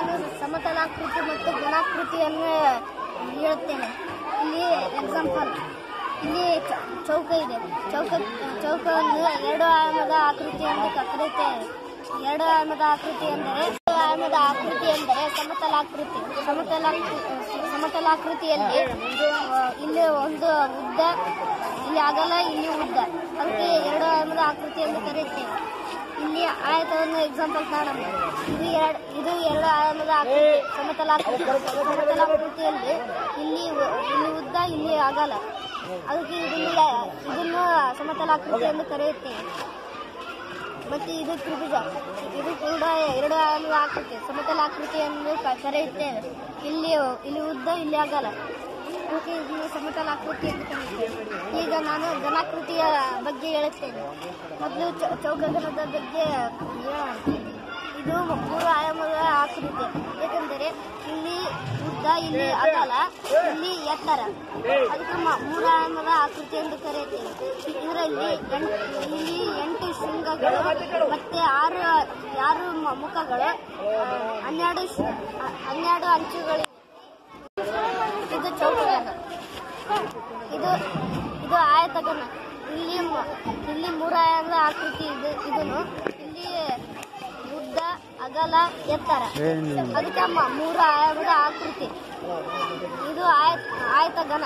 ನಾನು ಸಮತಲಾಕೃತಿ ಮತ್ತು ಘನಾಕೃತಿಯನ್ನು ಹೇಳುತ್ತೇನೆ ಇಲ್ಲಿ ಎಕ್ಸಾಂಪಲ್ ಇಲ್ಲಿ ಚ- ಚೌಕ ಇದೆ ಚೌಕ ಚೌಕವನ್ನು ಎರಡು ಆಯಾಮದ ಆಕೃತಿ ಎಂದು ಕರೆಯುತ್ತೇವೆ ಎರಡು ಆಯಾಮದ ಆಕೃತಿ ಎಂದರೆ ಎರಡು ಆಯಾಮದ ಆಕೃತಿ ಎಂದರೆ ಸಮತಲಾಕೃತಿ ಸಮತಲಾಕೃತಿ ಸಮತಲಾಕೃತಿಯಲ್ಲಿ ಆ, ಇಲ್ಲಿ ಒಂದು ಉದ್ದ ಇಲ್ಲಿ ಅಗಲ ಇಲ್ಲಿ ಉದ್ದ ಅದಕ್ಕೆ ಎರಡು ಆಯಾಮದ ಆಕೃತಿ ಎಂದು ಕರೆಯುತ್ತೇವೆ ಇಲ್ಲಿ ಆಯತವನ್ನು ಎಕ್ಸಾಂಪಲ್ ಕಾಣೋಣ ಇದು ಎರಡು ಇದು ಎರಡು ಆಯಾಮದ ಆಕೃತಿ ಸಮತಲಾಕೃತಿ ಸಮತಲಾಕೃತಿಯಲ್ಲಿ ಇಲ್ಲಿ ಉ- ಇಲ್ಲಿ ಉದ್ದ ಇಲ್ಲಿ ಅಗಲ ಅದಕ್ಕೆ ಇದನ್ನ ಇದನ್ನು ಸಮತಲಾಕೃತಿ ಎಂದು ಕರೆಯುತ್ತೇವೆ ಮತ್ತೆ ಇದು ತ್ರಿಭುಜ ಇದು ಕೂಡ ಎರಡು ಆಯಾಮದ ಆಕೃತಿ ಸಮತಲಾಕೃತಿ ಎಂದು ಕ- ಕರೆಯುತ್ತೇವೆ ಇಲ್ಲಿ ಇಲ್ಲಿ ಉದ್ದ ಇಲ್ಲಿ ಅಗಲ ಅದಕ್ಕೆ ಇದನ್ನು ಸಮತಲಾಕೃತಿ ಎಂದು ಕರೆಯುತ್ತೇವೆ ಈಗ ನಾನು ಘನಾಕೃತಿಯ ಬಗ್ಗೆ ಹೇಳುತ್ತೇನೆ ಮೊದಲು ಚ- ಚೌಕಘನದ ಬಗ್ಗೆ ಹೇಳೋಣ ಇದು ಮೂರು ಆಯಾಮದ ಆಕೃತಿ ಏಕೆಂದರೆ ಇಲ್ಲಿ ಉದ್ದ ಇಲ್ಲಿ ಅಗಲ ಇಲ್ಲಿ ಎತ್ತರ ಅದಕ್ಕೆ ಮ- ಮೂರು ಆಯಾಮದ ಆಕೃತಿ ಎಂದು ಕರೆಯುತ್ತೇವೆ ಇದರಲ್ಲಿ ಎಂಟು ಇಲ್ಲಿ ಎಂಟು ಶೃಂಗಗಳು ಮತ್ತೆ ಆರು ಆರು ಮ- ಮುಖಗಳು ಆ, ಹನ್ನೆರಡು ಶ್- ಹ- ಹನ್ನೆರಡು ಅಂಚುಗಳಿವೆ ಇದು ಚೌಕಘನ ಇದು ಇದು ಆಯತಘನ ಇಲ್ಲಿ ಮ- ಇಲ್ಲಿ ಮೂರು ಆಯಾಮದ ಆಕೃತಿ ಇದು ಇದನ್ನು ಇಲ್ಲಿ ಉದ್ದ ಅಗಲ ಎತ್ತರ ಅದಕ್ಕೆ ಮ- ಮೂರು ಆಯಾಮದ ಆಕೃತಿ ಇದು ಆಯ ಆಯತಘನ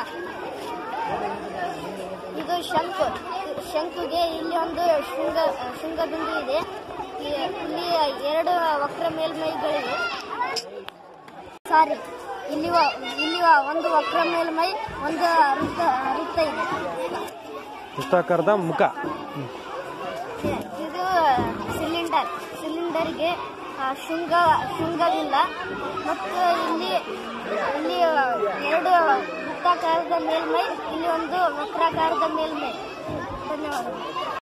ಇದು ಶಂಕು ಶಂಕುಗೆ ಇಲ್ಲಿ ಒಂದು ಶೃಂಗ ಶೃಂಗಬಿಂದು ಇದೆ ಈ- ಇಲ್ಲಿ ಎರಡು ವಕ್ರ ಮೇಲ್ಮೈಗಳಿವೆ ಸಾರಿ ಇಲ್ಲಿ ವ- ಇಲ್ಲಿ ವ- ಒಂದು ವಕ್ರ ಮೇಲ್ಮೈ ಒಂದು ವೃತ್ತ ವೃತ್ತ ಇದೆ ವೃತ್ತಾಕಾರದ ಮುಖ ಇದು ಸಿಲಿಂಡರ್ ಸಿಲಿಂಡರ್ಗೆ ಆ, ಶೃಂಗ ಶೃಂಗವಿಲ್ಲ ಮತ್ತು ಇಲ್ಲಿ ಇಲ್ಲಿ ಎರಡು ವೃತ್ತಾಕಾರದ ಮೇಲ್ಮೈ ಇಲ್ಲಿ ಒಂದು ವಕ್ರಾಕಾರದ ಮೇಲ್ಮೈ ಧನ್ಯವಾದಗಳು